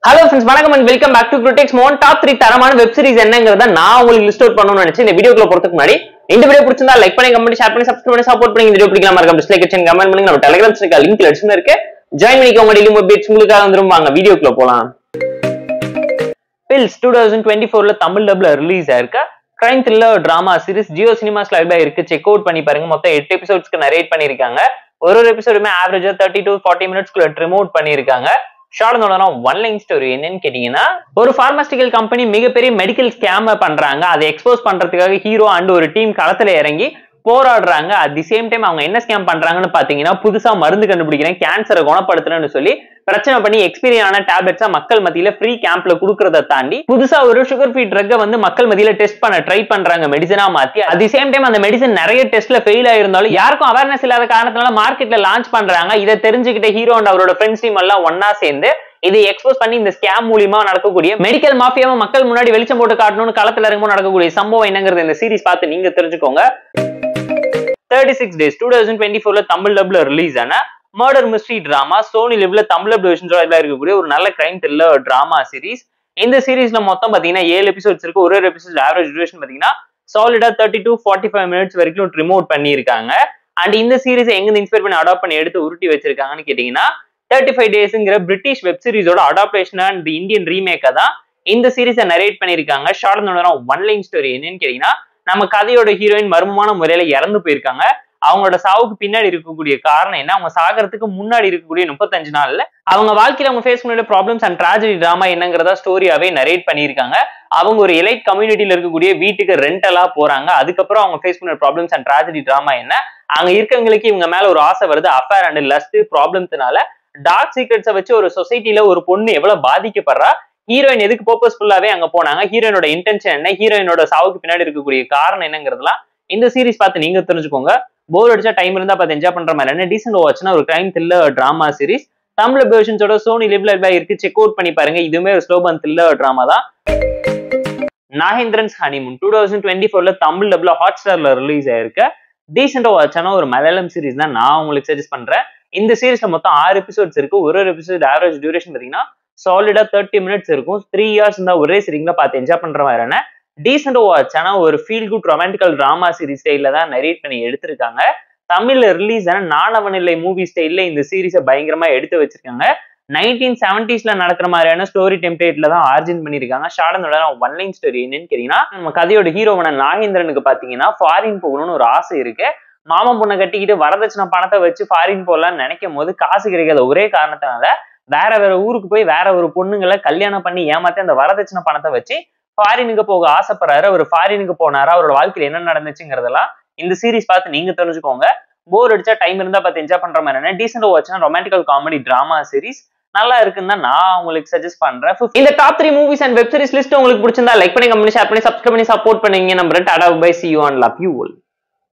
hello friends வணக்கம் and welcome back to critics mon top three தரமான web series என்னங்கிறத நான் உங்களுக்கு லிஸ்ட் அவுட் பண்ணணும்னு நினைச்சு இந்த வீடியோக்குள்ள போறதுக்கு முன்னாடி இந்த வீடியோ பிடிச்சிருந்தா லைக் பண்ணி கமெண்ட் ஷேர் பண்ணி சப்ஸ்கிரைப் பண்ணி சப்போர்ட் பண்ணி இந்த வீடியோ பிடிக்கலாம் மறக்காம டிஸ்லைக் சென் கமெண்ட் பண்ணுங்க நம்ம டெலிகிராம் இருக்க லிங்க் லட்சம் இருக்கு ஜாயின் பண்ணிக்கோங்க டெய்லி அப்டேட்ஸ் உங்களுக்காக வந்துரும் வாங்க வீடியோக்குள்ள போலாம் பில்ஸ் டூ தௌசண்ட் டுவெண்ட்டி ஃபோர்ல தமிழ் டப்ல ரிலீஸ் ஆயிருக்க crime thriller drama series Jio cinemas live இருக்கு செக் அவுட் பண்ணி பாருங்க மொத்தம் எட்டு எபிசோட்ஸ்க்கு நரேட் பண்ணிருக்காங்க ஒரு ஒரு எபிசோடுமே ஆவரேஜா தேர்ட்டி டு ஃபார்ட்டி மினிட்ஸ்க்குள்ள ட்ரிம் அவுட் பண்ணிருக்காங்க ஷார்ட்னோட ஒன் லைன் ஸ்டோரி என்னன்னு கேட்டீங்கன்னா ஒரு பார்மாஸ்டிக்கல் கம்பெனி மிகப்பெரிய மெடிக்கல் ஸ்கேம் பண்றாங்க அதை எக்ஸ்போஸ் பண்றதுக்காக ஹீரோ அண்ட் ஒரு டீம் களத்துல இறங்கி போராடுறாங்க அட் தி சேம் டைம் அவங்க என்ன ஸ்கேம் பண்றாங்கன்னு பாத்தீங்கன்னா புதுசா மருந்து கண்டுபிடிக்கிறேன் கேன்சரை குணப்படுத்துறேன்னு சொல்லி பிரச்சனை பண்ணி எக்ஸ்பீரியனான டேப்லெட்ஸா மக்கள் மத்தியில ஃப்ரீ கேம்ப்ல குடுக்கறத தாண்டி புதுசா ஒரு சுகர் ஃப்ரீ ட்ரக்கை வந்து மக்கள் மத்தியில டெஸ்ட் பண்ண ட்ரை பண்றாங்க மெடிசனா மாத்தி அட் தி சேம் டைம் அந்த மெடிசன் நிறைய டெஸ்ட்ல ஃபெயில் ஆயிருந்தாலும் யாருக்கும் அவேர்னஸ் இல்லாத காரணத்தினால மார்க்கெட்ல லான்ச் பண்றாங்க இதை தெரிஞ்சுக்கிட்ட ஹீரோ அண்ட் அவரோட ஃப்ரெண்ட்ஸ் டீம் எல்லாம் ஒன்னா சேர்ந்து இதை எக்ஸ்போஸ் பண்ணி இந்த ஸ்கேம் மூலியமா நடக்கக்கூடிய மெடிக்கல் மாஃபியாவை மக்கள் முன்னாடி வெளிச்சம் போட்டு காட்டணும்னு களத்துல இறங்கும்போது நடக்கக்கூடிய சம்பவம் என்னங்கிறது இந்த சீரிஸ் பார்த்து நீங்க தெரிஞ்சுக்கோங்க thirty six days two thousand twenty ஃபோர்ல தமிழ் டப்ல ரிலீஸ் ஆன மர்டர் மிஸ்ட்ரி டிராமா சோனி லிவ்ல தமிழ் டப் டிவிஷன் இருக்கக்கூடிய ஒரு நல்ல கிரைம் த்ரில்லர் டிராமா சீரிஸ் இந்த சீரிஸ்ல மொத்தம் பாத்தீங்கன்னா ஏழு எபிசோட்ஸ் இருக்கு ஒரு ஒரு எபிசோட் ஆவரேஜ் டியூரேஷன் பாத்தீங்கன்னா சாலிடா thirty to forty five minutes வரைக்கும் ரிமோட் பண்ணியிருக்காங்க அண்ட் இந்த சீரிஸ் எங்க இன்ஸ்பயர் பண்ணி அடாப்ட் பண்ணி எடுத்து உருட்டி வச்சிருக்காங்கன்னு கேட்டீங்கன்னா தேர்ட்டி ஃபைவ் டேஸ்ங்கிற பிரிட்டிஷ் வெப் சீரிஸோட அடாப்டேஷன் அண்ட் இந்தியன் ரீமேக்கை தான் இந்த சீரிஸை நரேட் பண்ணியிருக்காங்க ஷார்ட் ஒன் லைன் ஸ்டோரி என்னன்னு கேட்டீங்கன்னா நம்ம கதையோட ஹீரோயின் மர்மமான முறையில இறந்து போயிருக்காங்க அவங்களோட சாவுக்கு பின்னாடி இருக்கக்கூடிய காரணம் என்ன அவங்க சாகிறதுக்கு முன்னாடி இருக்கக்கூடிய முப்பத்தஞ்சு நாள்ல அவங்க வாழ்க்கையில அவங்க ஃபேஸ் பண்ண ப்ராப்ளம்ஸ் அண்ட் ட்ராஜடி டிராமா என்னங்கிறதா ஸ்டோரியாவே நரேட் பண்ணியிருக்காங்க அவங்க ஒரு எலைட் கம்யூனிட்டியில இருக்கக்கூடிய வீட்டுக்கு ரெண்டலா போறாங்க அதுக்கப்புறம் அவங்க ஃபேஸ் பண்ண ப்ராப்ளம்ஸ் அண்ட் ட்ராஜடி டிராமா என்ன அங்க இருக்கவங்களுக்கு இவங்க மேல ஒரு ஆசை வருது அஃபேர் அண்ட் லஸ்ட் ப்ராப்ளம்ஸ்னால டார்க் சீக்ரெட்ஸை வச்சு ஒரு சொசைட்டில ஒரு பொண்ணு எவ்வளவு பாதிக்கப்படுறா ஹீரோயின் எதுக்கு பர்பஸ்ஃபுல்லாவே அங்க போனாங்க ஹீரோயினோட இன்டென்ஷன் என்ன ஹீரோயினோட சாவுக்கு பின்னாடி இருக்கக்கூடிய காரணம் என்னங்கிறதுலாம் இந்த சீரிஸ் பார்த்து நீங்க தெரிஞ்சுக்கோங்க போர் அடிச்சா டைம் இருந்தா பார்த்து என்ஜாய் பண்ற மாதிரி என்ன டீசென்ட் வாட்ச்னா ஒரு crime thriller drama series Tamil வெர்ஷன்ஸோட சோனி லிவ்ல இருக்கு செக் அவுட் பண்ணி பாருங்க இதுவுமே ஒரு ஸ்லோபன் த்ரில்லர் டிராமா தான் Nagendran's honeymoon two thousand twenty ஃபோர்ல தமிழ் டப்ல ஹாட் ஸ்டார்ல ரிலீஸ் ஆயிருக்க டீசெண்டா வாட்சான ஒரு மலையாளம் சீரிஸ் தான் நான் உங்களுக்கு சஜஸ்ட் பண்றேன் இந்த சீரிஸ்ல மொத்தம் ஆறு எபிசோட்ஸ் இருக்கு ஒரு ஒரு எபிசோட் ஆவரேஜ் டியூரேஷன் பாத்தீங்கன்னா சாலிடா தேர்ட்டி மினிட்ஸ் இருக்கும் த்ரீ இயர்ஸ் இருந்தா ஒரே சீரிங்ல பார்த்து என்ஜாய் பண்ற மாதிரியான டீசெண்ட் வாட்ச் ஆனா ஒரு feel good romantical drama series ஸ்டைல தான் நரேட் பண்ணி எடுத்திருக்காங்க தமிழ்ல ரிலீஸ் ஆன நானவனில்லை மூவி ஸ்டைல்ல இந்த சீரிஸை பயங்கரமா எடுத்து வச்சிருக்காங்க நைன்டீன் செவன்டிஸ்ல நடக்கிற மாதிரியான ஸ்டோரி டெம்ப்ளேட்ல தான் ஆர்ஜின் பண்ணிருக்காங்க ஷார்டனோட ஒன் லைன் ஸ்டோரி என்னன்னு கேட்டீங்கன்னா நம்ம கதையோட ஹீரோவன நாகேந்திரனுக்கு பாத்தீங்கன்னா ஃபாரின் போகணும்னு ஒரு ஆசை இருக்கு மாமன் பொண்ணை கட்டிக்கிட்டு வரதட்சணை பணத்தை வச்சு ஃபாரின் போகலாம்னு நினைக்கும் போது காசு கிடைக்காத ஒரே காரணத்தினால வேற வேற ஊருக்கு போய் வேற ஒரு பொண்ணுங்களை கல்யாணம் பண்ணி ஏமாத்தி அந்த வரதட்சணை பணத்தை வச்சு ஃபாரினுக்கு போக ஆசைப்படுறாரு அவர் ஃபாரினுக்கு போனாரு அவரோட வாழ்க்கையில என்ன நடந்துச்சுங்கிறதெல்லாம் இந்த சீரிஸ் பார்த்து நீங்க தெரிஞ்சுக்கோங்க போர் அடிச்சா டைம் இருந்தா பார்த்து என்ஜாய் பண்ற மாதிரி டீசென்ட் வாட்ச்னா ரொமான்டிக்கல் காமெடி டிராமா சீரிஸ் நல்லா இருக்குன்னு தான் நான் உங்களுக்கு சஜஸ்ட் பண்றேன் இந்த top three movies and web series list உங்களுக்கு பிடிச்சிருந்தா லைக் பண்ணி கமெண்ட் ஷேர் பண்ணி சப்ஸ்கிரைப் பண்ணி சப்போர்ட் பண்ணீங்க number tata bye see you and love you